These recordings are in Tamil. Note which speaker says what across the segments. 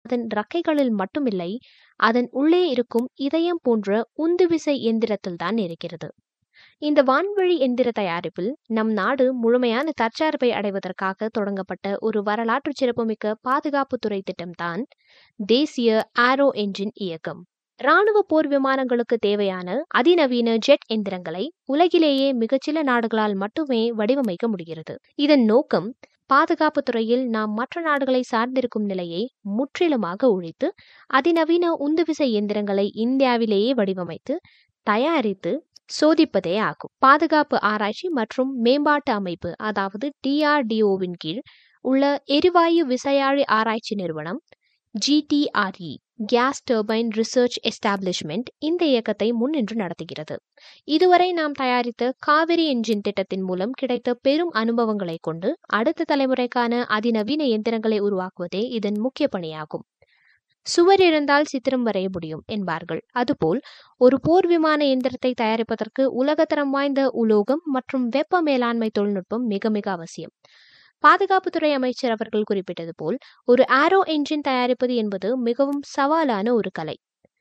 Speaker 1: அதன் ரக்கைகளில் மட்டுமில்லை அதன் உள்ளே இருக்கும் இதயம் போன்ற உந்துவிசை எந்திரத்தில்தான் இருக்கிறது இந்த வான்வழி எந்திர தயாரிப்பில் நம் நாடு முழுமையான தற்சார்பை அடைவதற்காக தொடங்கப்பட்ட ஒரு வரலாற்று சிறப்புமிக்க பாதுகாப்புத்துறை திட்டம்தான் தேசிய ஆரோ என்ஜின் இயக்கம் ராணுவ போர் விமானங்களுக்கு தேவையான அதிநவீன ஜெட் எந்திரங்களை உலகிலேயே மிகச்சில நாடுகளால் மட்டுமே வடிவமைக்க முடிகிறது இதன் நோக்கம் பாதுகாப்பு துறையில் நாம் மற்ற நாடுகளை சார்ந்திருக்கும் நிலையை முற்றிலுமாக ஒழித்து அதிநவீன உந்துவிசை இயந்திரங்களை இந்தியாவிலேயே வடிவமைத்து தயாரித்து சோதிப்பதே ஆகும் பாதுகாப்பு ஆராய்ச்சி மற்றும் மேம்பாட்டு அமைப்பு அதாவது டிஆர்டிஓவின் கீழ் உள்ள எரிவாயு விசையாழி ஆராய்ச்சி நிறுவனம் GTRE gas turbine research establishment இந்த இயக்கத்தை முன்னின்று நடத்துகிறது இதுவரை நாம் தயாரித்த காவிரி என்ஜின் திட்டத்தின் மூலம் கிடைத்த பெரும் அனுபவங்களை கொண்டு அடுத்த தலைமுறைக்கான அதிநவீன எந்திரங்களை உருவாக்குவதே இதன் முக்கிய பணியாகும் சுவர் இருந்தால் சித்திரம் வரைய முடியும் என்பார்கள் அதுபோல் ஒரு போர் விமான எந்திரத்தை தயாரிப்பதற்கு உலகத்தரம் வாய்ந்த உலோகம் மற்றும் வெப்ப மேலாண்மை தொழில்நுட்பம் மிக மிக அவசியம் பாதுகாப்புத்துறை அமைச்சர் அவர்கள் குறிப்பிட்டது போல் ஒரு ஆரோ என்ஜின் தயாரிப்பது என்பது மிகவும் சவாலான ஒரு கலை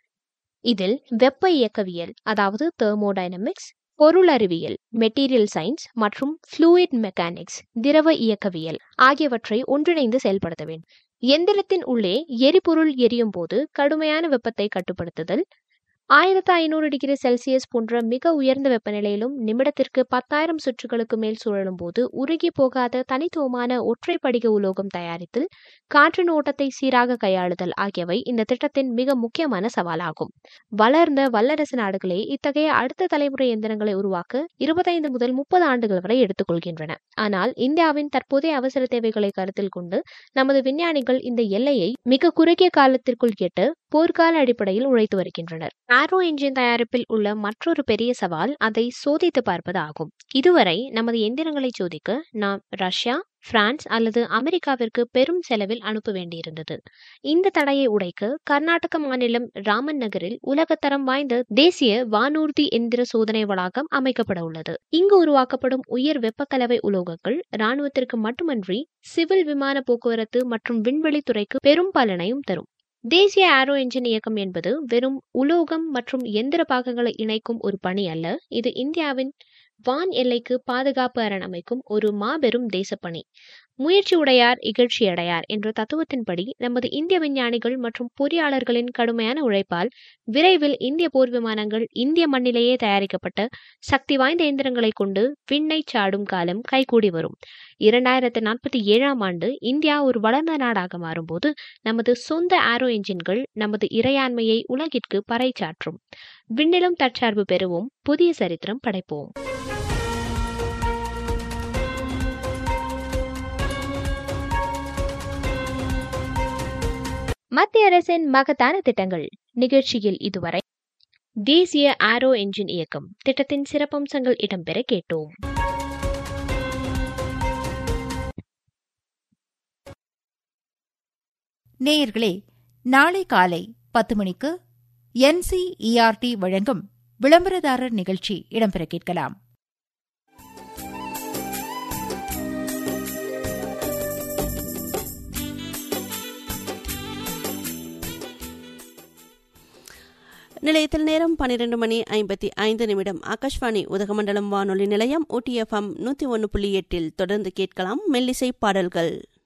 Speaker 1: இதில் வெப்ப இயக்கவியல் அதாவது தெர்மோடைனமிக்ஸ் பொருள் அறிவியல் மெட்டீரியல் சயின்ஸ் மற்றும் ஃப்ளூயிட் மெக்கானிக்ஸ் திரவ இயக்கவியல் ஆகியவற்றை ஒன்றிணைந்து செயல்படுத்த வேண்டும் எந்திரத்தின் உள்ளே எரிபொருள் எரியும் போது கடுமையான வெப்பத்தை கட்டுப்படுத்துதல் ஆயிரத்து ஐநூறு டிகிரி செல்சியஸ் போன்ற மிக உயர்ந்த வெப்பநிலையிலும் நிமிடத்திற்கு பத்தாயிரம் சுற்றுகளுக்கு மேல் சுழலும் போது உருகி போகாத தனித்துவமான ஒற்றை படிக உலோகம் தயாரித்தல் காற்றின் ஓட்டத்தை சீராக கையாளுதல் ஆகியவை இந்த திட்டத்தின் மிக முக்கியமான சவாலாகும் வளர்ந்த வல்லரசு நாடுகளே இத்தகைய அடுத்த தலைமுறை எந்திரங்களை உருவாக்க இருபத்தைந்து முதல் முப்பது ஆண்டுகள் வரை எடுத்துக்கொள்கின்றன ஆனால் இந்தியாவின் தற்போதைய அவசர தேவைகளை கருத்தில் கொண்டு நமது விஞ்ஞானிகள் இந்த எல்லையை மிக குறுகிய காலத்திற்குள் எட்டு போர்க்கால அடிப்படையில் உழைத்து வருகின்றனர் ஆரோ என்ஜின் தயாரிப்பில் உள்ள மற்றொரு பெரிய சவால் அதை சோதித்து பார்ப்பது ஆகும் இதுவரை நமது எந்திரங்களை சோதிக்க நாம் ரஷ்யா பிரான்ஸ் அல்லது அமெரிக்காவிற்கு பெரும் செலவில் அனுப்ப வேண்டியிருந்தது இந்த தடையை உடைக்க கர்நாடக மாநிலம் ராமன் நகரில் உலகத்தரம் வாய்ந்த தேசிய வானூர்தி எந்திர சோதனை வளாகம் அமைக்கப்பட உள்ளது இங்கு உருவாக்கப்படும் உயர் வெப்பக்கலவை உலோகங்கள் இராணுவத்திற்கு மட்டுமன்றி சிவில் விமான போக்குவரத்து மற்றும் விண்வெளி துறைக்கு பெரும் பலனையும் தரும் தேசிய ஆரோ என்ஜின் இயக்கம் என்பது வெறும் உலோகம் மற்றும் எந்திர பாகங்களை இணைக்கும் ஒரு பணி அல்ல இது இந்தியாவின் வான் எல்லைக்கு பாதுகாப்பு அரண் அமைக்கும் ஒரு மாபெரும் தேசப்பணி முயற்சி உடையார் இகழ்ச்சி அடையார் என்ற தத்துவத்தின்படி நமது இந்திய விஞ்ஞானிகள் மற்றும் பொறியாளர்களின் கடுமையான உழைப்பால் விரைவில் இந்திய போர் விமானங்கள் இந்திய மண்ணிலேயே தயாரிக்கப்பட்ட சக்தி வாய்ந்த இயந்திரங்களை கொண்டு விண்ணை சாடும் காலம் கைகூடி வரும் இரண்டாயிரத்து நாற்பத்தி ஏழாம் ஆண்டு இந்தியா ஒரு வளர்ந்த நாடாக மாறும்போது நமது சொந்த ஆரோ என்ஜின்கள் நமது இறையாண்மையை உலகிற்கு பறைசாற்றும் விண்ணிலும் தற்சார்பு பெறுவோம் புதிய சரித்திரம் படைப்போம் மத்திய அரசின் மகத்தான திட்டங்கள் நிகழ்ச்சியில் இதுவரை தேசிய ஆரோ என்ஜின் இயக்கம் திட்டத்தின் சிறப்பம்சங்கள் இடம்பெற கேட்டோம்
Speaker 2: நேயர்களே நாளை காலை பத்து மணிக்கு என்சிஇஆர்டி வழங்கும் விளம்பரதாரர் நிகழ்ச்சி இடம்பெற கேட்கலாம்
Speaker 3: நிலையத்தில் நேரம் பன்னிரண்டு மணி ஐம்பத்தி ஐந்து நிமிடம் ஆகாஷ்வாணி உதகமண்டலம் வானொலி நிலையம் ஊட்டிஎஃப்எம் நூற்றி ஒன்று புள்ளி எட்டில் தொடர்ந்து கேட்கலாம் மெல்லிசை பாடல்கள்